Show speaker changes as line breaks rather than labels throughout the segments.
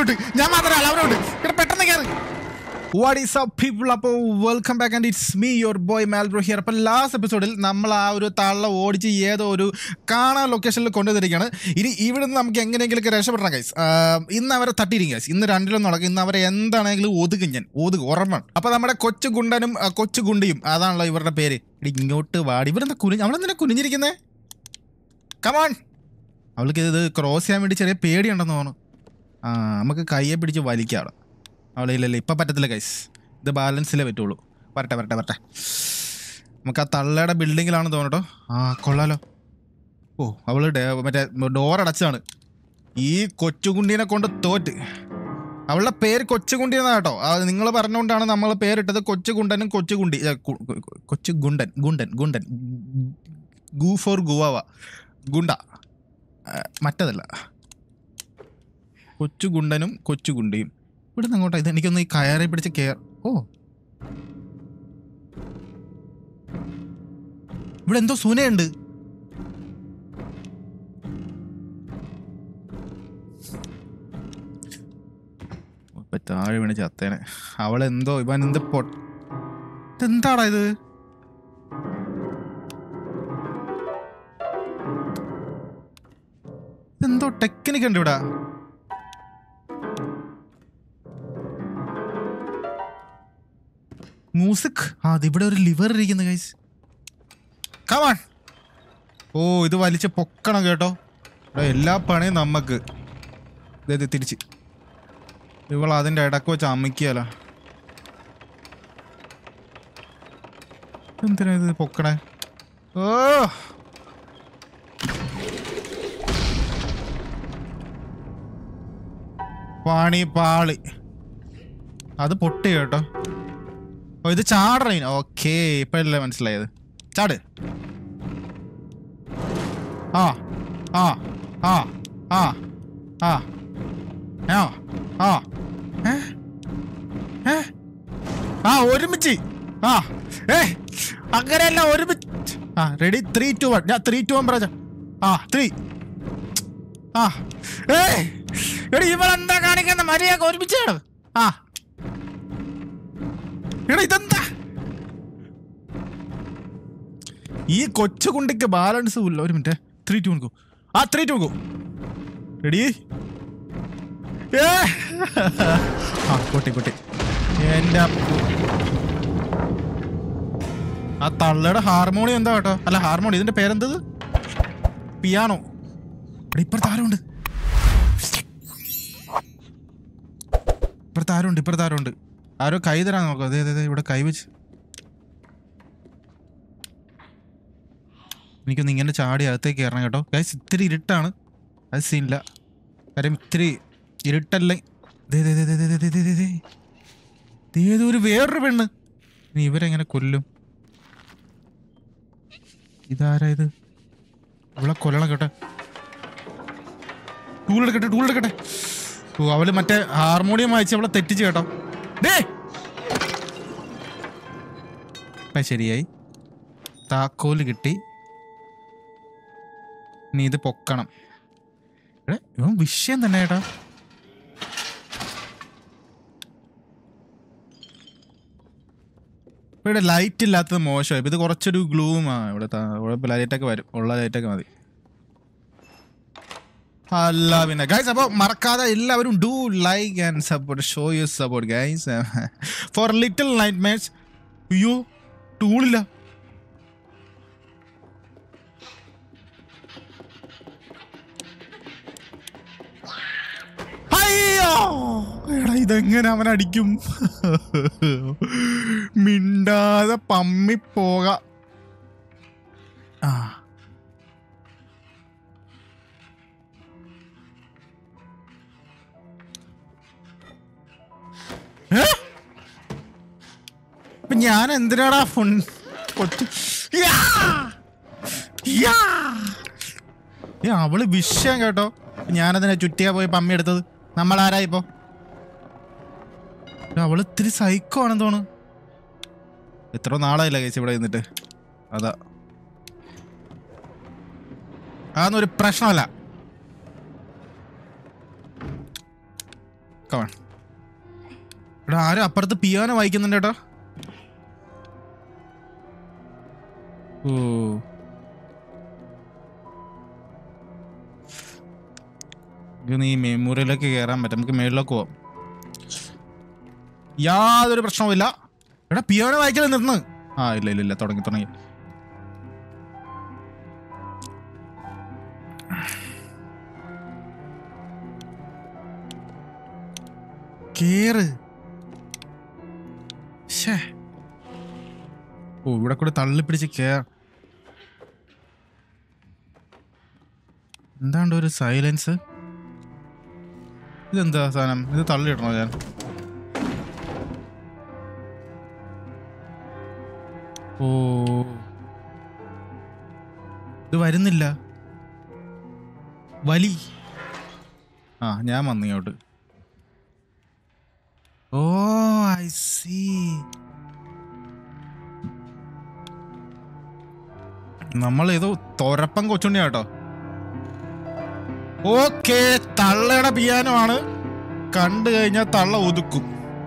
ഉണ്ട് ഞാൻ മാത്രമല്ല അവരുണ്ട് ഇവിടെ പെട്ടെന്ന് കയറി വാട്ട് ഈസ് അപ്പ് പീപ്പിൾ അപ്പോൾ welcome back and it's me your boy Malbro here അപ്പോൾ ലാസ്റ്റ് എപ്പിസോഡിൽ നമ്മൾ ആ ഒരു തള്ള ഓടിച്ച് ഏതോ ഒരു കാണാൻ ലൊക്കേഷനിൽ കൊണ്ടുവന്നിരിക്കുകയാണ് ഇനി ഇവിടെ നിന്ന് നമുക്ക് എങ്ങനെയെങ്കിലൊക്കെ രക്ഷപ്പെടണം ഗൈസ് ഇന്ന് അവരെ തട്ടിയിരിക്കും ഗൈസ് ഇന്ന് രണ്ടിലൊന്നും നടക്കും ഇന്ന് അവരെ എന്താണെങ്കിലും ഒതുക്കും ഞാൻ ഒതുക്കും ഉറപ്പാണ് അപ്പോൾ നമ്മുടെ കൊച്ചു ഗുണ്ടനും ആ, കൊച്ചു ഗുണ്ടിയും അതാണല്ലോ ഇവരുടെ പേര് ഇടി ഇങ്ങോട്ട് വാടി ഇവരെന്താ കുനിഞ്ഞ് അവളെന്തിനാ കുനിഞ്ഞിരിക്കുന്നേ കമാൺ അവൾക്ക് ഇത് ക്രോസ് ചെയ്യാൻ വേണ്ടി ചെറിയ പേടിയുണ്ടെന്ന് തോന്നുന്നു ആ നമുക്ക് കയ്യെ പിടിച്ച് വലിക്കാണ് അവളില്ലല്ലോ ഇപ്പം പറ്റത്തില്ല കൈസ് ഇത് ബാലൻസിലേ പറ്റുള്ളൂ വരട്ടെ വരട്ടെ വരട്ടെ നമുക്ക് ആ തള്ളയുടെ ബിൽഡിങ്ങിലാണ് തോന്നട്ടോ ആ കൊള്ളാലോ ഓ അവള് ഡേ- മറ്റേ ഡോർ അടച്ചതാണ് ഈ കൊച്ചുകുണ്ടീനെ കൊണ്ട് തോറ്റ് അവളുടെ പേര് കൊച്ചുകുണ്ടി എന്നാ കേട്ടോ നിങ്ങൾ പറഞ്ഞുകൊണ്ടാണ് നമ്മൾ പേരിട്ടത് കൊച്ചുകുണ്ടനും കൊച്ചുകുണ്ടി ഏ, കു- കു- കു- കൊച്ചു ഗുണ്ടൻ ഗുണ്ടൻ ഗുണ്ടൻ ഗു ഫോർ ഗുവാവ ഗുണ്ട ആ, മറ്റതല്ല കൊച്ചു ഗുണ്ടനും കൊച്ചു ഗുണ്ടിയും ഇവിടെ നിന്ന് അങ്ങോട്ടാ ഇത് എനിക്കൊന്ന് ഈ കയറി പിടിച്ച് കയർ ഓ ഇവിടെ എന്തോ സുനയുണ്ട് ഇപ്പൊ താഴെ വീണ് ചത്തേനെ അവളെന്തോ ഇവൻ എന്ത് പൊ ഇതെന്താടാ ഇത് എന്തോ ടെക്നിക്ക് ഉണ്ട് ഇവിടെ മ്യൂസിക് ആ അതിവിടെ ഒരു ലിവർ ഇരിക്കുന്നു ഗൈസ് കമാൺ ഓ ഇത് വലിച്ച് പൊക്കണം കേട്ടോ ഇവിടെ എല്ലാ പണിയും നമ്മക്ക് ദേ ദേ തിരിച്ച് ഇവൾ അതിൻ്റെ ഇടക്ക് വെച്ച് അമ്മയ്ക്കല എന്തിനാ ഇത് പൊക്കണേ ഓ പാണി പാളി അത് പൊട്ടി കേട്ടോ ഓ ഇത് ചാടണ ഓക്കേ ഇപ്പഴല്ലേ മനസ്സിലായത് ചാട് ആ ആ ആ ആ ആ ആ ആ ഏ? ഏ? ആ ഒരുമിച്ച് ആ ഏ അങ്ങനെയല്ല ഒരുമിച്ച് ആ റെഡി ത്രീ ടു വൺ ഞാൻ ത്രീ ടു വൺ പറഞ്ഞ ആ ത്രീ ആ ഏ എടി ഇവളെന്താ കാണിക്കുന്ന മര്യാദ ഒരുമിച്ചാണ് ആ എടാ ഇതെന്താ ഈ കൊച്ചു കുണ്ടിക്ക് ബാലൻസ് ഇല്ല ഒരു മിനിറ്റ് ത്രീ ടു നോക്കൂ ആ ത്രീ ടു നോക്കൂ റെഡി ആ പൊട്ടി പൊട്ടി എൻ്റെ അപ്പു. ആ തള്ളയുടെ ഹാർമോണിയം എന്താ കേട്ടോ അല്ല ഹാർമോണിയം ഇതിന്റെ പേരെന്തത് പിയാനോ ഇവിടെ ഇപ്പുറത്ത് ആരുണ്ട് ഇപ്പുറത്ത് ആരുണ്ട് ഇപ്പുറത്ത് ആരുണ്ട് ആരോ കൈ തരാൻ നോക്കാം അതെ അതെ അതെ ഇവിടെ കൈ വെച്ച് എനിക്കൊന്ന് ഇങ്ങനെ ചാടി അകത്തേക്ക് കയറണം കേട്ടോ ഗൈസ് ഇത്തിരി ഇരുട്ടാണ് അത് സീനില്ല കാര്യം ഇത്തിരി ഇരുട്ടല്ലേ ദേ ദേ ദേ ദേ ദേ ദേ ദേ ദേ ദേ. ദേ ഏതോ ഒരു വേറൊരു പെണ്ണ് ഇനി ഇവരെങ്ങനെ കൊല്ലും ഇതാരാ ഇത് ഇവിടെ കൊല്ലണം കേട്ടെ ടൂൾ എടുക്കട്ടെ ടൂൾ എടുക്കട്ടെ ഓ അവള് മറ്റേ ഹാർമോണിയം വായിച്ച് അവളെ തെറ്റിച്ച് കേട്ടോ ഡേ ഇപ്പൊ ശരിയായി താക്കോല് കിട്ടി നീ ഇത് പൊക്കണം എടേ, ഇവൻ വിഷയം തന്നെ ഏട്ടാ ഇപ്പൊ ഇവിടെ ലൈറ്റ് ഇല്ലാത്തത് മോശമായി ഇപ്പൊ ഇത് കുറച്ചൊരു ഗ്ലൂം ആ ഇവിടെ ലൈറ്റൊക്കെ വരും ഉള്ള ലൈറ്റൊക്കെ മതി അല്ല പിന്നെ ഗൈസ് അപ്പോൾ മറക്കാതെ എല്ലാവരും do like and support show you support guys for little nightmares അയ്യോ ടൂളില്ല അയ്യോ എടാ ഇതെങ്ങനെ അവൻ അടിക്കും മിണ്ടാതെ പമ്മിപ്പോക ആ ഏ? ഇപ്പൊ ഞാൻ എന്തിനാടാ ഫുൺ കൊച്ചു യാ! യാ! ഏ, അവള് വിഷയം കേട്ടോ ഞാനതിനെ ചുറ്റിയാ പോയി പമ്മി എടുത്തത് നമ്മൾ ആരാ ഇപ്പോ ഏ, അവള് ഇത്തിരി സൈക്കോ ആണെന്ന് തോന്നുന്നു എത്ര നാളായില്ല കേസ് ഇവിടെ നിന്നിട്ട് അതാ അതൊന്നും ഒരു പ്രശ്നമല്ല കമാൺ എടാ ആരും അപ്പുറത്ത് പിയാനോ വായിക്കുന്നുണ്ട് ഏട്ടാ ഓ നീ മെമ്മോറിയലൊക്കെ കയറാൻ പറ്റും നമുക്ക് മേളിലേക്ക് പോവാം യാതൊരു പ്രശ്നവുമില്ല എടാ പിയാനോ വായിക്കല നിർന്ന് ആ ഇല്ല ഇല്ല ഇല്ല തുടങ്ങി തുടങ്ങി കേറ് ശ്ശേ. ഓ ഇവിടെ കൂടെ തള്ളിപ്പിടിച്ച് കേർ എന്താണ്ട് ഒരു സൈലൻസ് ഇതെന്താ സാധനം ഇത് തള്ളിയിടണോ ഞാൻ ഓ ഇത് വരുന്നില്ല വലി ആ ഞാൻ വന്നു ഇങ്ങോട്ട് ഓ ഐ സി നമ്മൾ ഏതോ തൊരപ്പം കൊച്ചുണ്ണിയാ കേട്ടോ ഓക്കെ തള്ളയുടെ പിയാനോ ആണ് കണ്ടു കഴിഞ്ഞാൽ തള്ള ഒതുക്കും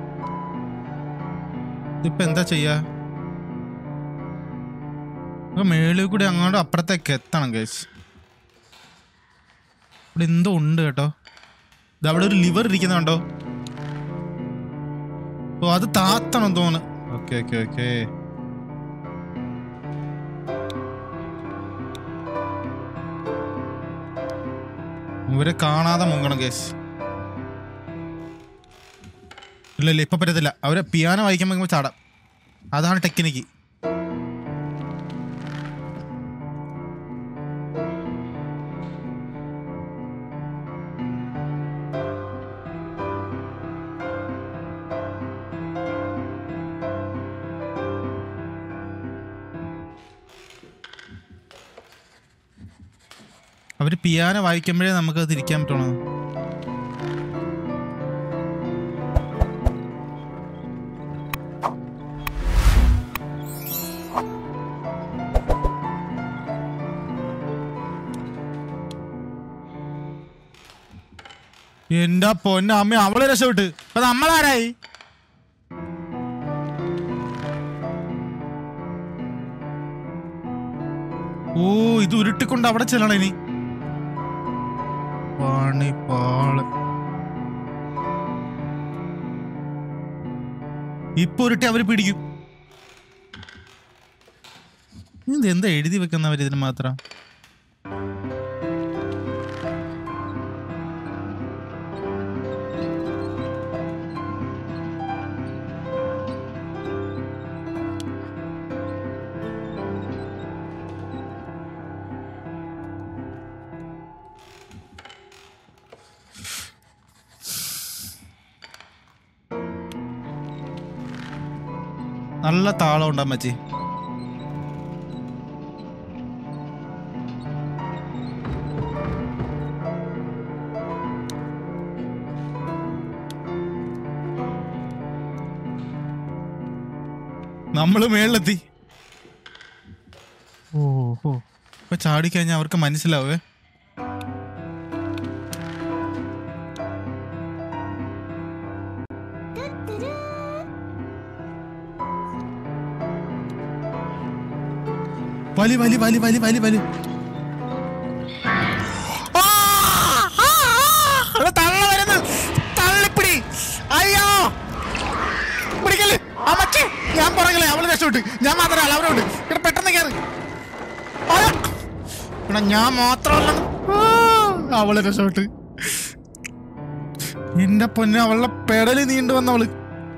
ഇതിപ്പോ എന്താ ചെയ്യാ ഇപ്പൊ മേളിൽ കൂടി അങ്ങോട്ട് അപ്പുറത്തേക്ക് എത്തണം കേസ് ഇവിടെ എന്തോ ഉണ്ട് കേട്ടോ ഇത് അവിടെ ഒരു ലിവർ ഇരിക്കുന്നുണ്ടോ ഓ അത് താത്തണം തോന്നുന്നു ഓക്കെ ഓക്കെ ഓക്കെ ഇവരെ കാണാതെ മുങ്ങണം കേസ് ഇല്ല ഇല്ല ഇപ്പൊ പറ്റത്തില്ല അവരെ പിയാനോ വായിക്കുമ്പോ ചാടാം അതാണ് ടെക്നിക്ക് അവര് പിയാനോ വായിക്കുമ്പോഴേ നമുക്ക് അത് തിരിക്കാൻ പറ്റുള്ളൂ എന്റെ പൊന്ന അമ്മ അവള് രക്ഷപ്പെട്ട് ഇപ്പൊ നമ്മളാരായി ഓ ഇത് ഉരുട്ടിക്കൊണ്ട് അവിടെ ചെല്ലണം ഇനി പണിപ്പാള് ഇപ്പൊ ഉരുട്ടി അവര് പിടിക്കും ഇത് എന്താ എഴുതി വെക്കുന്നവർ ഇതിന് മാത്രം നല്ല താളം ഉണ്ടാ മച്ചി നമ്മള് മേളിലെത്തി ഓഹോ ഇപ്പൊ ചാടിക്കഴിഞ്ഞാൽ അവർക്ക് മനസ്സിലാവേ വലി വലി വലി വലി വലി വലി ആ! ആ! ആ! ഇവിടെ തള്ള വരുന്നു തള്ളിപ്പിടി അയ്യോ പിടിക്കല് അമ്മച്ചി ഞാൻ പുറകിലെ അവള് രക്ഷപ്പെട്ടു ഞാൻ മാത്രമല്ല അവരോട് ഇവിടെ പെട്ടെന്ന് കയറി അയ്യോ! ഇവിടെ ഞാൻ മാത്രമല്ല ആ, അവള് രക്ഷപ്പെട്ട് എന്റെ പൊന്നെ അവളുടെ പെടല് നീണ്ടു വന്നവള്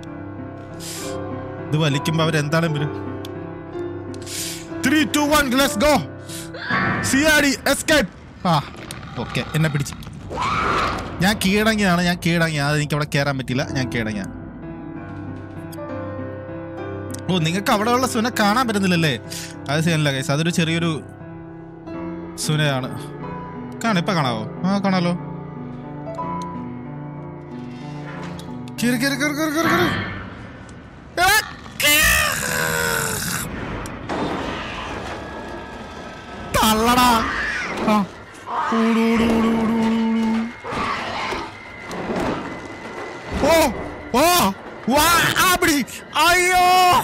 ഇത് വലിക്കുമ്പോ അവരെന്താണ് വരും three two one let's go C R D escape ആ ഓക്കെ എന്നെ പിടിച്ച് ഞാൻ കീഴടങ്ങിയാണ് ഞാൻ കീഴടങ്ങി അത് എനിക്ക് അവിടെ കയറാൻ പറ്റില്ല ഞാൻ കീഴടങ്ങിയ ഓ നിങ്ങൾക്ക് അവിടെ ഉള്ള സുന കാണാൻ പറ്റുന്നില്ലല്ലേ അത് ശരിയല്ല കൈസ് അതൊരു ചെറിയൊരു സുനയാണ് കാണാം ഇപ്പൊ കാണാവോ ആ കാണാലോ കേറി കേറി കേറി കേറി കേറി കേറി ആ, തള്ളടാ ആ. ഓട്, ഓട്, ഓട്, ഓട്, ഓട്, ഓട്. ഓ വാ ആ പിടി അയ്യോ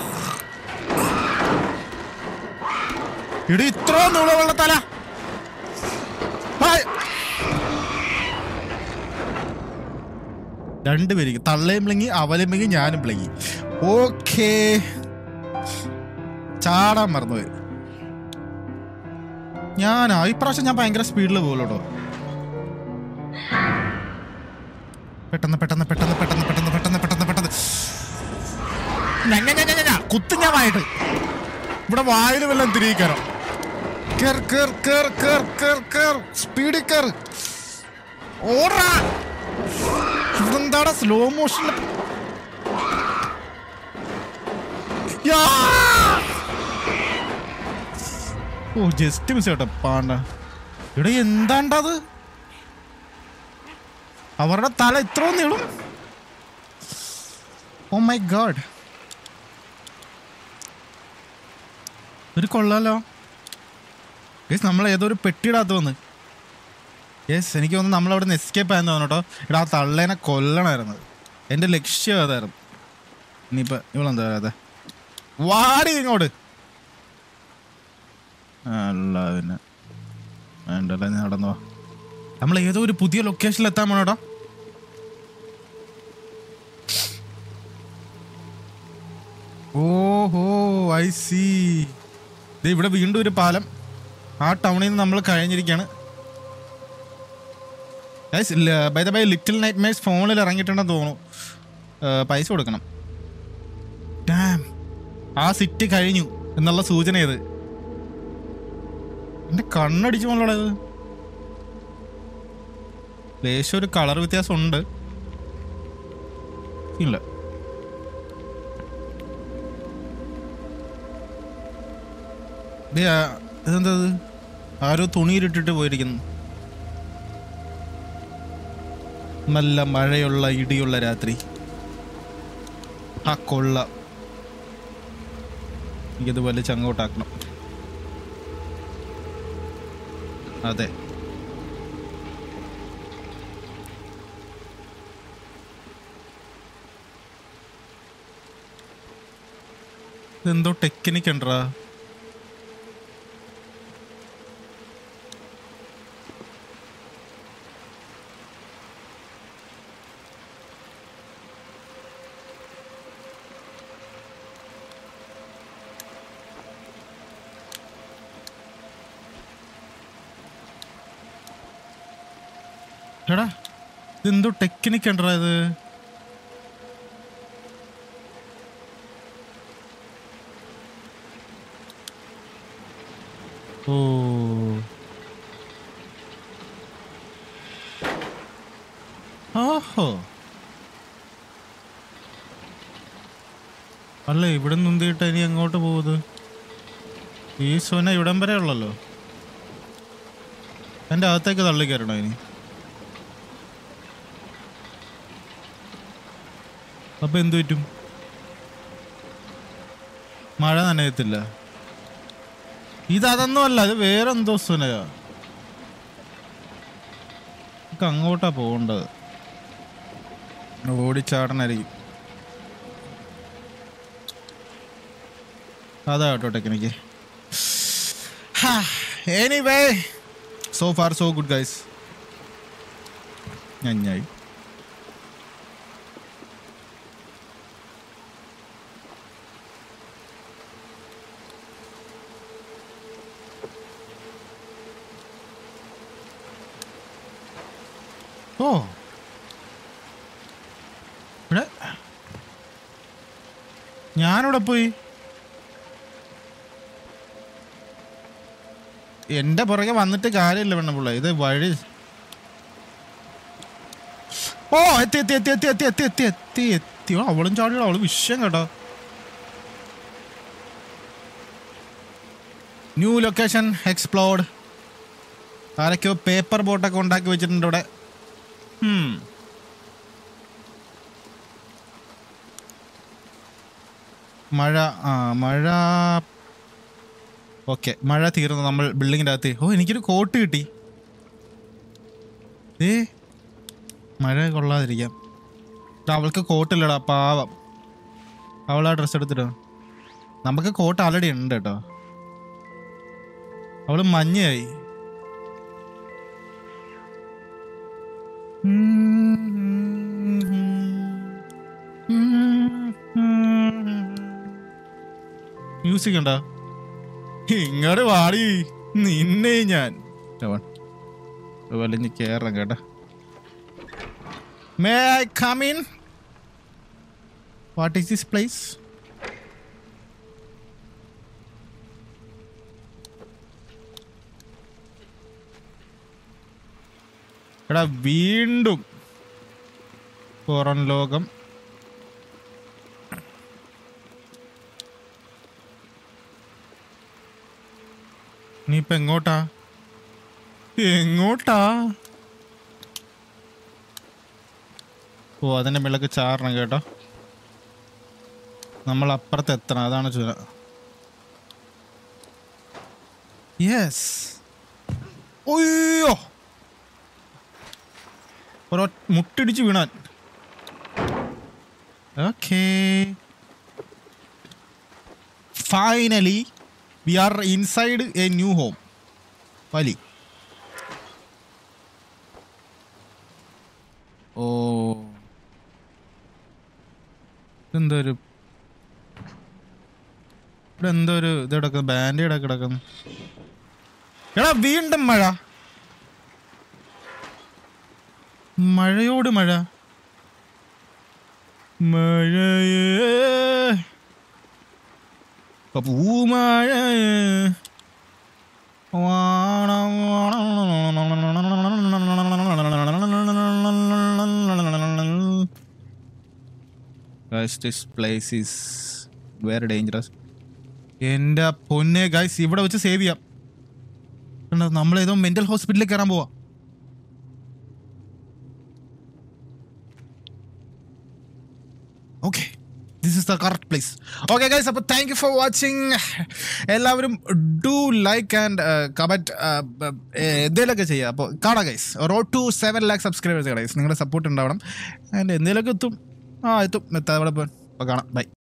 ഇടി ഇത്ര നീളമുള്ള തല ഹായ്. രണ്ടുപേർക്ക് തള്ളയും പ്ലെങ്ങി അവലും പ്ലെങ്ങി ഞാനും പ്ലെങ്ങി ഓക്കേ ചാടാൻ മറന്നുപോയി ഞാനാ ഇപ്രാവശ്യം ഞാൻ ഭയങ്കര സ്പീഡിൽ പോകുള്ളൂ പെട്ടെന്ന് പെട്ടെന്ന് പെട്ടെന്ന് പെട്ടെന്ന് പെട്ടെന്ന് പെട്ടെന്ന് പെട്ടെന്ന് പെട്ടെന്ന് ഞ, ഞ, ഞ, ഞ, ഞ, ഞ, കുത്ത് ഞാൻ വായിട്ട് ഇവിടെ വായിൽ വല്ലതും തിരികണം കേർ കേർ കേർ കേർ കേർ കേർ സ്പീഡിൽ കേർ ഓടാ ഇതെന്താടാ സ്ലോ മോഷനിൽ ഓ ജസ്റ്റ് മിസ് കേട്ടോ പാണ്ട ഇവിടെ എന്താണ്ടത് അവരുടെ തല ഇത്ര നീളും ഓ മൈ ഗാഡ് ഒരു കൊള്ളാലോ യെസ് നമ്മൾ ഏതോ ഒരു പെട്ടിയിടാത്ത വന്ന് യെസ് എനിക്ക് തോന്നുന്നു നമ്മൾ അവിടെ നിന്ന് എസ്കേപ്പ് ആയെന്ന് തോന്നുന്നു കേട്ടോ ഇവിടെ ആ തള്ളേനെ കൊല്ലണമായിരുന്നു എൻ്റെ ലക്ഷ്യം അതായിരുന്നു ഇനിയിപ്പോൾ ഇവളെന്താ പറയാതെ വാടി ഇങ്ങോട്ട് അല്ല പിന്നെ വേണ്ടല്ലേ നീ നടന്നോ നമ്മൾ ഏതോ ഒരു പുതിയ ലൊക്കേഷനിൽ എത്താൻ പോണോട്ടോ ഓഹോ ഐ സി ഇവിടെ വീണ്ടും ഒരു പാലം ആ ടൗണിൽ നിന്ന് നമ്മൾ കഴിഞ്ഞിരിക്കുകയാണ് by the by little nightmares ഫോണിൽ ഇറങ്ങിയിട്ടുണ്ടെന്ന് തോന്നുന്നു ഏ, പൈസ കൊടുക്കണം ഡാം ആ സിറ്റി കഴിഞ്ഞു എന്നുള്ള സൂചന ഇത് എന്റെ കണ്ണടിച്ചു പോലുള്ളത് ഇത് ലേശം ഒരു കളർ വ്യത്യാസം ഉണ്ട് ഇല്ല ദേ, ആ, ഇതെന്താ ഇത്? ആരോ തുണിയിലിട്ടിട്ട് പോയിരിക്കുന്നു നല്ല മഴയുള്ള ഇടിയുള്ള രാത്രി ആ കൊള്ള എനിക്കതുപോലെ ചങ്ങോട്ടാക്കണം അതെ ഇതെന്തോ ടെക്നിക്ക് ഉണ്ടറാ എടാ ഇതെന്തോ ടെക്നിക്ക് ഉണ്ടറാ ഇത് ഓ ഓഹോ അല്ല ഇവിടെ നിന്നിട്ട് ഇനി എങ്ങോട്ട് പോകുന്നത് ഈ സോന ഇവിടം വരെ ഉള്ളല്ലോ എൻ്റെ അകത്തേക്ക് തള്ളി കയറണോ ഇനി അപ്പൊ എന്തു പറ്റും മഴ നനയത്തില്ല ഇത് അതൊന്നും അല്ല ഇത് വേറെ എന്തോ സുനയാ നമുക്ക് അങ്ങോട്ടാ പോകേണ്ടത് ഓടിച്ചാടനായിരിക്കും അതാ കേട്ടോ technique anyway so far so good guys ഞഞ്ഞായി ഓ ഇവിടെ ഞാനിവിടെ പോയി എന്റെ പുറകെ വന്നിട്ട് കാര്യമില്ല പെണ്ണുപിള്ള ഇത് വഴി ഓ എത്തി എത്തി എത്തി എത്തി എത്തി എത്തി എത്തി എത്തി എത്തി ഓ, അവളും ചാടിയോ അവള് വിഷയം കേട്ടോ ന്യൂ ലൊക്കേഷൻ എക്സ്പ്ലോർഡ് ആരൊക്കെയോ പേപ്പർ ബോട്ടൊക്കെ ഉണ്ടാക്കി വെച്ചിട്ടുണ്ട് ഇവിടെ Hmm. മഴ ആ മഴ ഓക്കെ മഴ തീർന്നു നമ്മൾ ബിൽഡിങ്ങിൻ്റെ അകത്ത് ഓ എനിക്കൊരു കോട്ട് കിട്ടി ഏ മഴ കൊള്ളാതിരിക്കാം അവൾക്ക് കോട്ടില്ലടാ പാവം അവൾ ആ ഡ്രസ്സ് എടുത്തിട്ട് നമുക്ക് കോട്ട് ആൾറെഡി ഉണ്ട് കേട്ടോ അവള് മഞ്ഞയായി മ്യൂസിക് ഉണ്ടോ ഇങ്ങോട്ട് വാടി നിന്നെ ഞാൻ വലിഞ്ഞ് കേറാം കേട്ടോ may I come in what is this place എടാ വീണ്ടും പുറം ലോകം നീ ഇപ്പൊ എങ്ങോട്ടാ എങ്ങോട്ടാ ഓ അതിന്റെ മിളക്ക് ചാറണം കേട്ടോ നമ്മൾ അപ്പുറത്ത് എത്തണം അതാണ് ചുര യെസ് ഒയ്യോ ഒരൊ മുട്ടിടിച്ച് വീണാൻ okay finally we are inside a new home വലി ഓ എന്തോ ഒരു ഇവിടെ എന്തോ ഒരു ഇത് കിടക്കുന്നു ബാൻഡേഡ് ഒക്കെ കിടക്കുന്നു എടാ വീണ്ടും മഴ മഴയോട് മഴ മഴയേ പൂമഴയേ Guys, this place is very dangerous. എൻ്റെ പൊന്നെ ഗൈസ് ഇവിടെ വെച്ച് സേവ് ചെയ്യാം കണ്ടോ നമ്മൾ ഏതോ മെന്റൽ ഹോസ്പിറ്റലിൽ കയറാൻ പോവാ okay this is the correct place okay guys അപ്പോൾ താങ്ക് യു ഫോർ വാച്ചിങ് എല്ലാവരും ഡു ലൈക്ക് ആൻഡ് കമൻറ്റ് എന്തെങ്കിലുമൊക്കെ ചെയ്യുക അപ്പോൾ കാണാം guys road to seven lakh subscribers guys നിങ്ങളുടെ സപ്പോർട്ട് ഉണ്ടാവണം ആൻഡ് എന്തെങ്കിലുമൊക്കെ എത്തും ആ എത്തും എത്താതെ അവിടെ പോകാൻ അപ്പോൾ കാണാം ബൈ